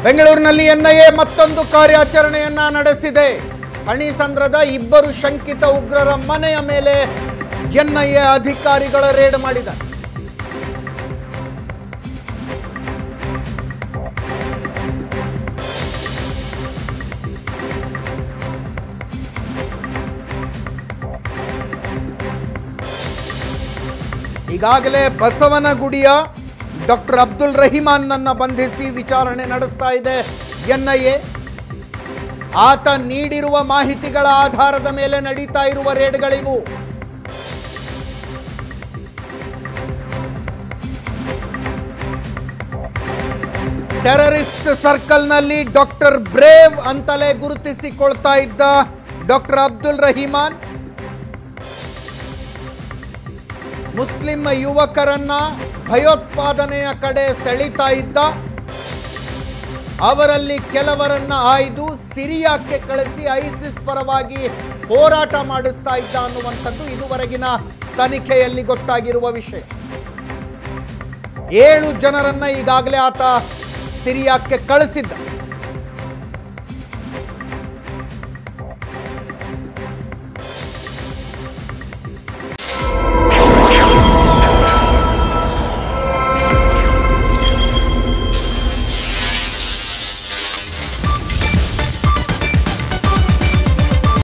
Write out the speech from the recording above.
ಬೆಂಗಳೂರಿನಲ್ಲಿ ಎನ್ಐಎ ಮತ್ತೊಂದು ಕಾರ್ಯಾಚರಣೆಯನ್ನ ನಡೆಸಿದೆ ಹಣಿಸಂದ್ರದ ಇಬ್ಬರು ಶಂಕಿತ ಉಗ್ರರ ಮನೆಯ ಮೇಲೆ ಎನ್ಐಎ ಅಧಿಕಾರಿಗಳ ರೇಡ್ ಮಾಡಿದ್ದಾರೆ ಈಗಾಗಲೇ ಬಸವನಗುಡಿಯ ಡಾಕ್ಟರ್ ಅಬ್ದುಲ್ ರಹಿಮಾನ್ನನ್ನ ಬಂಧಿಸಿ ವಿಚಾರಣೆ ನಡೆಸ್ತಾ ಇದೆ ಎನ್ಐಎ ಆತ ನೀಡಿರುವ ಮಾಹಿತಿಗಳ ಆಧಾರದ ಮೇಲೆ ನಡೀತಾ ಇರುವ ರೇಡ್ಗಳಿವು ಟೆರರಿಸ್ಟ್ ಸರ್ಕಲ್ನಲ್ಲಿ ಡಾಕ್ಟರ್ ಬ್ರೇವ್ ಅಂತಲೇ ಗುರುತಿಸಿಕೊಳ್ತಾ ಇದ್ದ ಡಾಕ್ಟರ್ ಅಬ್ದುಲ್ ರಹಿಮಾನ್ ಮುಸ್ಲಿಂ ಯುವಕರನ್ನ ಭಯೋತ್ಪಾದನೆಯ ಕಡೆ ಸೆಳೀತಾ ಇದ್ದ ಅವರಲ್ಲಿ ಕೆಲವರನ್ನ ಆಯ್ದು ಸಿರಿಯಾಕ್ಕೆ ಕಳಿಸಿ ಐಸಿಸ್ ಪರವಾಗಿ ಹೋರಾಟ ಮಾಡಿಸ್ತಾ ಇದ್ದ ಅನ್ನುವಂಥದ್ದು ಇದುವರೆಗಿನ ತನಿಖೆಯಲ್ಲಿ ಗೊತ್ತಾಗಿರುವ ವಿಷಯ ಏಳು ಜನರನ್ನ ಈಗಾಗಲೇ ಆತ ಸಿರಿಯಾಕ್ಕೆ ಕಳಿಸಿದ್ದ